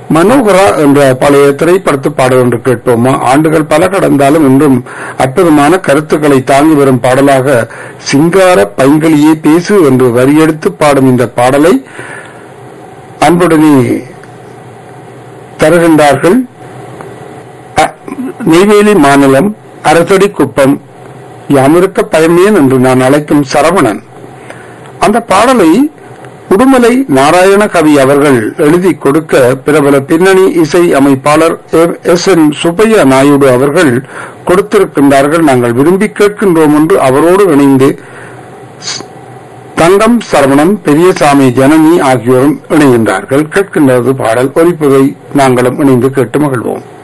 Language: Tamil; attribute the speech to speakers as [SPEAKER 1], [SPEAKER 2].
[SPEAKER 1] மனோகரா என்ற பழைய திரைப்படத்து பாடல் ஒன்று கேட்போமா ஆண்டுகள் பல கடந்தாலும் இன்றும் அற்புதமான கருத்துக்களை தாங்கி வரும் பாடலாக சிங்கார பைங்களியே பேசு என்று வரியெடுத்து பாடும் இந்த பாடலை அன்புடனே தருகின்றார்கள் அ- நெய்வேலி மாநிலம் அரசடி குப்பம் யாமிருக்க பயமேன் என்று நான் அழைக்கும் சரவணன் அந்த பாடலை உடுமலை நாராயண கவி அவர்கள் எழுதி கொடுக்க பிரபல பின்னணி இசை அமைப்பாளர் எஸ் என் சுப்பையா நாயுடு அவர்கள் கொடுத்திருக்கின்றார்கள் நாங்கள் விரும்பி கேட்கின்றோம் என்று அவரோடு இணைந்து ஸ்- தங்கம் சரவணன் பெரியசாமி ஜனனி ஆகியோரும் இணைகின்றார்கள் கேட்கின்றது பாடல் ஒலிப்பதை நாங்களும் இணைந்து கேட்டு மகிழ்வோம்